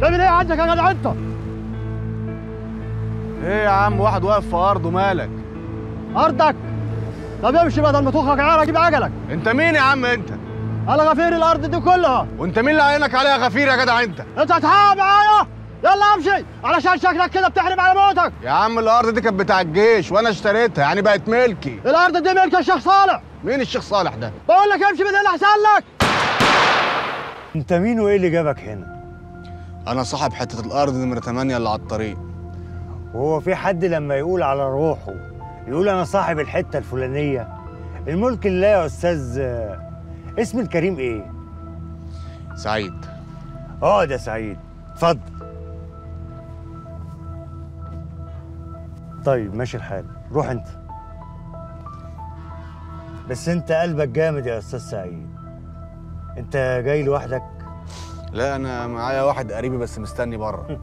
تعمل ايه عندك يا جدع انت؟ ايه يا عم واحد واقف في ارضه مالك ارضك طب امشي بدل ما تخرج عيارة جيب عجلك انت مين يا عم انت انا غفير الارض دي كلها وانت مين اللي عينك عليها غفير يا جدع انت انت هتحقق معايا يلا امشي علشان شكلك كده بتحرم على موتك يا عم الارض دي كانت بتاع الجيش وانا اشتريتها يعني بقت ملكي الارض دي ملك الشيخ صالح مين الشيخ صالح ده بقول لك امشي بدل احسن لك انت مين وايه اللي جابك هنا انا صاحب حته الارض نمره 8 اللي على الطريق وهو في حد لما يقول على روحه يقول انا صاحب الحته الفلانيه الملك لله يا استاذ آه، اسم الكريم ايه سعيد اه ده سعيد اتفضل طيب ماشي الحال روح انت بس انت قلبك جامد يا استاذ سعيد انت جاي لوحدك لا انا معايا واحد قريبي بس مستني بره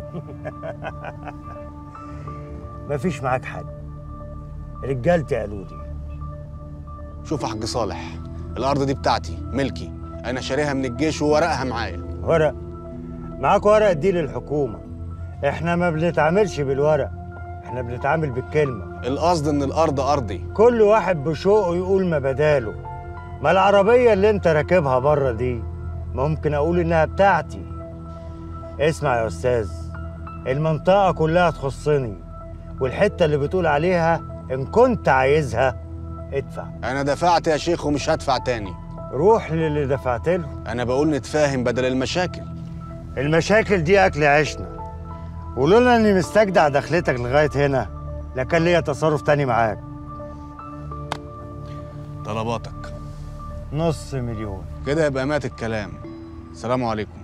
مفيش معاك حد رجالتي قالوا لي شوف يا حاج صالح الارض دي بتاعتي ملكي انا شاريها من الجيش وورقها معايا ورق معاك ورق دي للحكومة احنا ما بنتعاملش بالورق احنا بنتعامل بالكلمة القصد ان الارض ارضي كل واحد بشوقه يقول ما بداله ما العربية اللي انت راكبها بره دي ممكن اقول انها بتاعتي اسمع يا استاذ المنطقة كلها تخصني والحتة اللي بتقول عليها ان كنت عايزها ادفع انا دفعت يا شيخ ومش هدفع تاني روح للي دفعت له انا بقول نتفاهم بدل المشاكل المشاكل دي اكل عيشنا ولولا اني مستجدع دخلتك لغايه هنا لكان ليا تصرف تاني معاك طلباتك نص مليون كده يبقى مات الكلام السلام عليكم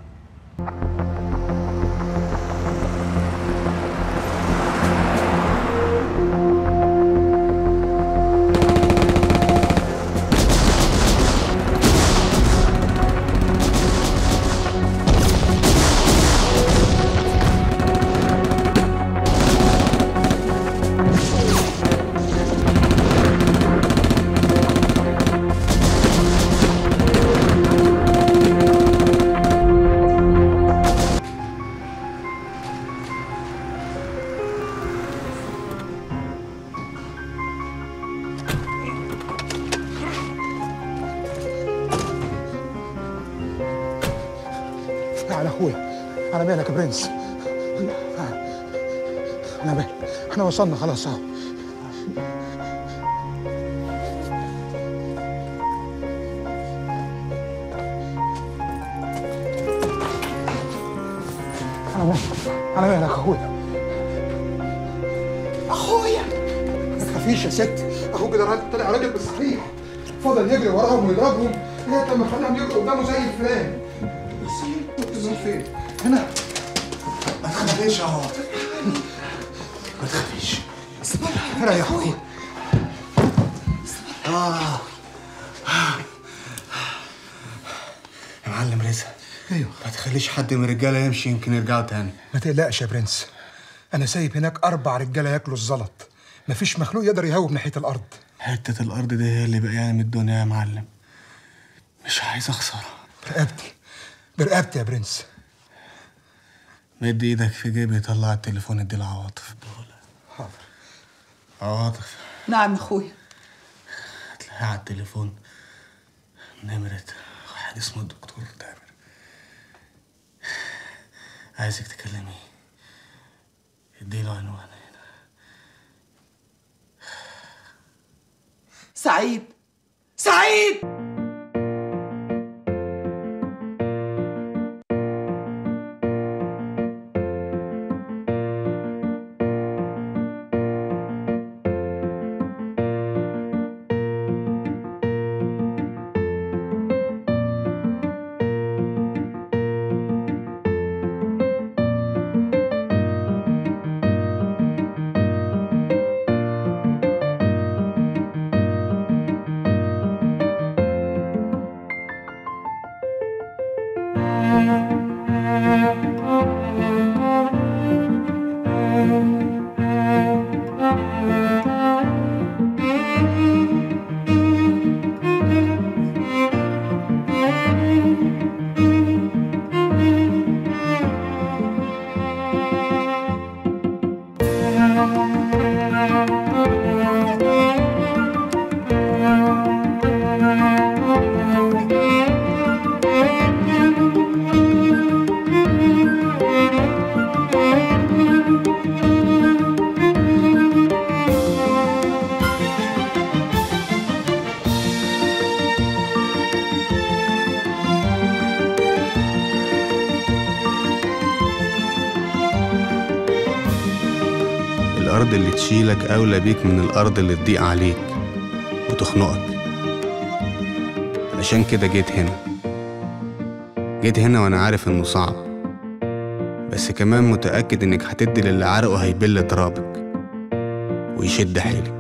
على اخويا على بالك يا برنس على بالك احنا وصلنا خلاص اهو على بالك على بالك اخويا اخويا ما تخافيش يا ست اخوك ده راجل طلع راجل بالصحيح فضل يجري وراهم ويضربهم لغايه لما خلاهم يجروا قدامه زي الفئران بس كنت النور فين؟ هنا ما تخافيش يا عاطف ما تخافيش ريح اخويا آه يا معلم رزق ايوه ما تخليش حد من الرجاله يمشي يمكن يرجعوا تاني ما تقلقش يا برنس انا سايب هناك اربع رجاله ياكلوا الزلط مفيش مخلوق يقدر يهوب ناحيه الارض حته الارض دي هي اللي بقياني من الدنيا يا معلم مش عايز اخسرها برقبتي برقبتي يا برنس مد ايدك في جيبي طلع التليفون ادي لعواطف حاضر عواطف نعم اخويا هتلاقيها على التليفون نمرة واحد اسمه الدكتور تامر عايزك تكلميه اديله عنوان هنا سعيد سعيد الأرض اللي تشيلك أولى بيك من الأرض اللي تضيق عليك وتخنقك علشان كده جيت هنا جيت هنا وأنا عارف إنه صعب بس كمان متأكد إنك هتدي للي عرقه هيبل ترابك ويشد حيلك